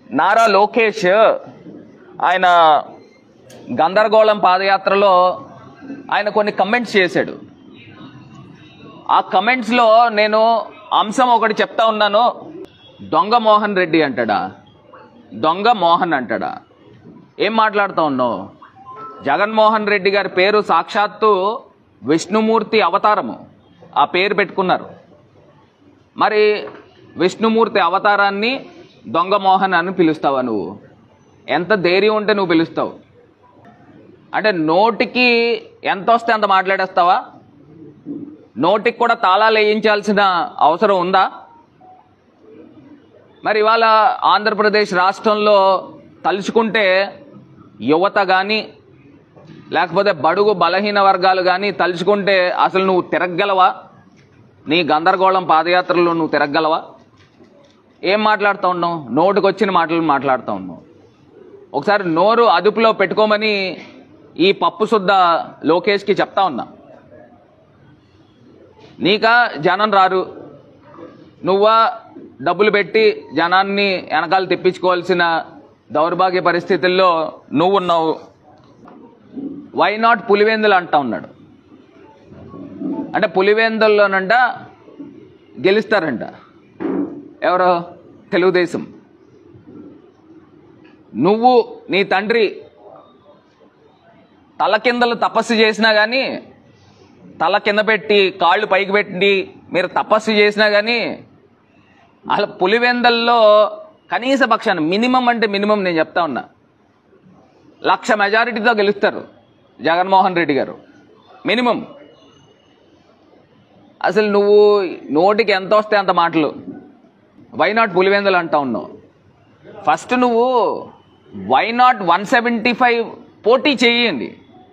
నారా లోకేష్ ఆయన గందరగోళం పాదయాత్రలో ఆయన కొన్ని కమెంట్స్ చేశాడు ఆ కమెంట్స్లో నేను అంశం ఒకటి చెప్తా ఉన్నాను దొంగ మోహన్ రెడ్డి అంటాడా దొంగ మోహన్ అంటాడా ఏం మాట్లాడుతూ ఉన్నావు జగన్మోహన్ రెడ్డి గారి పేరు సాక్షాత్తు విష్ణుమూర్తి అవతారము ఆ పేరు పెట్టుకున్నారు మరి విష్ణుమూర్తి అవతారాన్ని దొంగ మోహన్ అని పిలుస్తావా నువ్వు ఎంత ధైర్యం ఉంటే నువ్వు పిలుస్తావు అంటే నోటికి ఎంత వస్తే అంత మాట్లాడేస్తావా నోటికి కూడా తాళాలు వేయించాల్సిన అవసరం ఉందా మరి ఇవాళ ఆంధ్రప్రదేశ్ రాష్ట్రంలో తలుచుకుంటే యువత కానీ లేకపోతే బడుగు బలహీన వర్గాలు కానీ తలుచుకుంటే అసలు నువ్వు తిరగగలవా నీ గందరగోళం పాదయాత్రలో నువ్వు తిరగగలవా ఏం మాట్లాడుతూ ఉన్నావు నోటుకు వచ్చిన మాటలు మాట్లాడుతూ ఉన్నావు ఒకసారి నోరు అదుపులో పెట్టుకోమని ఈ పప్పు శుద్ధ లోకేష్కి చెప్తా ఉన్నా నీకా జనం రారు నువ్వా డబ్బులు పెట్టి జనాన్ని వెనకాల తెప్పించుకోవాల్సిన దౌర్భాగ్య పరిస్థితుల్లో నువ్వు ఉన్నావు వై నాట్ పులివేందులు అంటా ఉన్నాడు అంటే పులివేందుల్లోనంట గెలుస్తారంట ఎవరు తెలుగుదేశం నువ్వు నీ తండ్రి తల కిందలు తపస్సు చేసినా కానీ తల కింద పెట్టి కాళ్ళు పైకి పెట్టి మీరు తపస్సు చేసినా కానీ అలా పులివెందల్లో కనీస పక్షాన మినిమం అంటే మినిమం నేను చెప్తా ఉన్నా లక్ష మెజారిటీతో గెలుస్తారు జగన్మోహన్ రెడ్డి గారు మినిమం అసలు నువ్వు నోటికి ఎంత వస్తే అంత మాటలు వై నాట్ పులివెందులు అంటా ఉన్నావు ఫస్ట్ నువ్వు why not one seventy five పోటీ చేయండి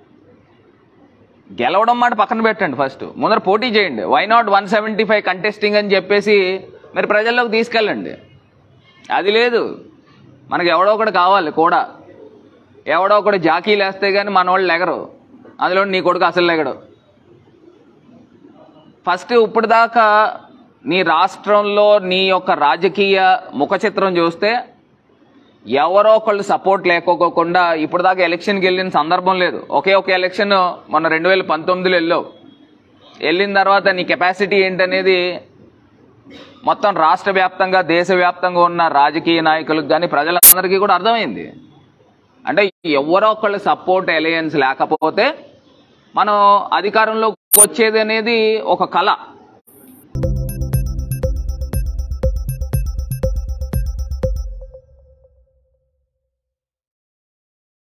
గెలవడం మాట పక్కన పెట్టండి ఫస్ట్ ముందర పోటీ చేయండి why not one seventy five contesting అని చెప్పేసి మీరు ప్రజల్లోకి తీసుకెళ్ళండి అది లేదు మనకి ఎవడో ఒకటి కావాలి కూడా ఎవడో ఒకటి జాకీలు వేస్తే కానీ మన వాళ్ళు లెగరు అందులో నీ కొడుకు అసలు లెగడు ఫస్ట్ ఇప్పుడు దాకా నీ రాష్ట్రంలో నీ యొక్క రాజకీయ ముఖ చిత్రం చూస్తే ఎవరో ఒకళ్ళు సపోర్ట్ లేకోకుండా ఇప్పుడు దాకా ఎలక్షన్కి వెళ్ళిన సందర్భం లేదు ఒకే ఒక ఎలక్షన్ మొన్న రెండు వేల పంతొమ్మిదిలో వెళ్ళావు వెళ్ళిన తర్వాత నీ కెపాసిటీ ఏంటనేది మొత్తం రాష్ట్ర వ్యాప్తంగా దేశవ్యాప్తంగా ఉన్న రాజకీయ నాయకులకు కానీ ప్రజలందరికీ కూడా అర్థమైంది అంటే ఎవరో ఒకళ్ళు సపోర్ట్ అలయన్స్ లేకపోతే మనం అధికారంలోకి వచ్చేది అనేది ఒక కళ